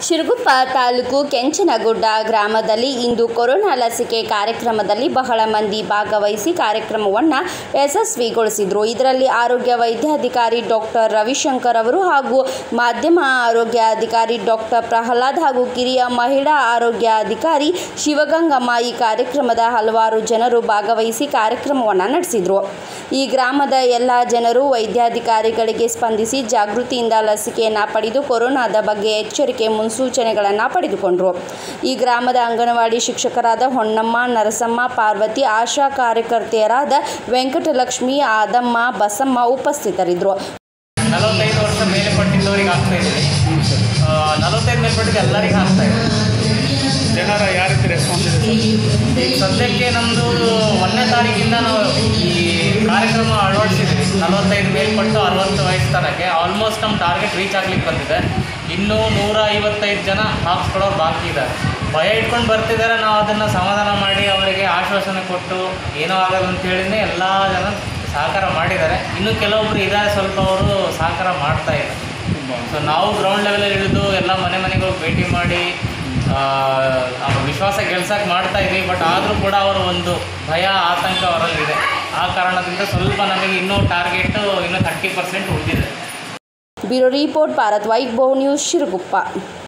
ಶಿರಗುಪ್ಪ ತಾಲೂಕು ಕೆಂಚನಗುಡ್ಡ ಗ್ರಾಮದಲ್ಲಿ ಇಂದು ಕೊರೋನಾ ಲಸಿಕೆ ಕಾರ್ಯಕ್ರಮದಲ್ಲಿ ಬಹಳ ಮಂದಿ ಭಾಗವಹಿಸಿ ಕಾರ್ಯಕ್ರಮವನ್ನು ಯಶಸ್ವಿಗೊಳಿಸಿದರು ಇದರಲ್ಲಿ ಆರೋಗ್ಯ ವೈದ್ಯಾಧಿಕಾರಿ ಡಾಕ್ಟರ್ ರವಿಶಂಕರ್ ಅವರು ಹಾಗೂ ಮಾಧ್ಯಮ ಆರೋಗ್ಯ ಅಧಿಕಾರಿ ಡಾಕ್ಟರ್ ಪ್ರಹ್ಲಾದ್ ಹಾಗೂ ಕಿರಿಯ ಮಹಿಳಾ ಆರೋಗ್ಯ ಅಧಿಕಾರಿ ಶಿವಗಂಗಮ್ಮ ಈ ಕಾರ್ಯಕ್ರಮದ ಹಲವಾರು ಜನರು ಭಾಗವಹಿಸಿ ಕಾರ್ಯಕ್ರಮವನ್ನು ನಡೆಸಿದರು ಈ ಗ್ರಾಮದ ಎಲ್ಲ ಜನರು ವೈದ್ಯಾಧಿಕಾರಿಗಳಿಗೆ ಸ್ಪಂದಿಸಿ ಜಾಗೃತಿಯಿಂದ ಲಸಿಕೆಯನ್ನು ಪಡೆದು ಕೊರೋನಾದ ಬಗ್ಗೆ ಎಚ್ಚರಿಕೆ ಮುನ್ಸೂಚನೆಗಳನ್ನು ಪಡೆದುಕೊಂಡರು ಈ ಗ್ರಾಮದ ಅಂಗನವಾಡಿ ಶಿಕ್ಷಕರಾದ ಹೊನ್ನಮ್ಮ ನರಸಮ್ಮ ಪಾರ್ವತಿ ಆಶಾ ಕಾರ್ಯಕರ್ತೆಯರಾದ ವೆಂಕಟಲಕ್ಷ್ಮಿ ಆದಮ್ಮ ಬಸಮ್ಮ ಉಪಸ್ಥಿತರಿದ್ದರು ನಲವತ್ತೈದು ವರ್ಷ ಮೇಲೆ ಪಟ್ಟಿದ್ದವರಿಗೆ ಆಗ್ತಾ ಇದೆ ನಲವತ್ತೈದು ಮೇಲ್ಪಟ್ಟಿದ್ದು ಎಲ್ಲರಿಗೂ ಆಗ್ತಾ ಇದೆ ಜನರ ಯಾವ ರೀತಿ ರೆಸ್ಪಾನ್ಸ್ ಇದೆ ಸರ್ ಈಗ ಸದ್ಯಕ್ಕೆ ನಮ್ಮದು ಒಂದನೇ ತಾರೀಕಿಂದ ನಾವು ಈ ಕಾರ್ಯಕ್ರಮ ಅಳವಡಿಸಿದ್ವಿ ನಲವತ್ತೈದು ಮೇಲ್ಪಟ್ಟು ಅರವತ್ತು ವಯಸ್ಸು ತನಕ ಆಲ್ಮೋಸ್ಟ್ ನಮ್ಮ ಟಾರ್ಗೆಟ್ ರೀಚ್ ಆಗ್ಲಿಕ್ಕೆ ಬಂದಿದೆ ಇನ್ನೂ ನೂರ ಐವತ್ತೈದು ಜನ ಹಾಕ್ಸ್ಕೊಳ್ಳೋರು ಬಾಕಿ ಇದ್ದಾರೆ ಭಯ ಇಟ್ಕೊಂಡು ಬರ್ತಿದ್ದಾರೆ ನಾವು ಅದನ್ನು ಸಮಾಧಾನ ಮಾಡಿ ಅವರಿಗೆ ಆಶ್ವಾಸನೆ ಕೊಟ್ಟು ಏನೋ ಆಗೋದು ಅಂತ ಹೇಳಿನೇ ಎಲ್ಲ ಜನ ಸಹಕಾರ ಮಾಡಿದ್ದಾರೆ ಇನ್ನು ಕೆಲವೊಬ್ರು ಇದ್ದಾರೆ ಸ್ವಲ್ಪ ಅವರು ಸಹಕಾರ ಮಾಡ್ತಾ ಇಲ್ಲ ಸೊ ನಾವು ಗ್ರೌಂಡ್ ಲೆವೆಲಲ್ಲಿ ಇಳಿದು ಎಲ್ಲ ಮನೆ ಮನೆಗಳು ಭೇಟಿ ಮಾಡಿ ಆ, ಅವ್ರ ವಿಶ್ವಾಸ ಗೆಲ್ಸಕ್ಕೆ ಮಾಡ್ತಾ ಇದ್ವಿ ಬಟ್ ಆದರೂ ಕೂಡ ಅವರ ಒಂದು ಭಯ ಆತಂಕ ಅವರಲ್ಲಿದೆ ಆ ಕಾರಣದಿಂದ ಸ್ವಲ್ಪ ನಮಗೆ ಇನ್ನೂ ಟಾರ್ಗೆಟು ಇನ್ನೂ ತರ್ಟಿ ಪರ್ಸೆಂಟ್ ಉಳಿದಿದೆ ಬ್ಯೂರೋ ರಿಪೋರ್ಟ್ ಭಾರತ್ ವೈಟ್ ಬಹು ನ್ಯೂಸ್ ಶಿರಗುಪ್ಪ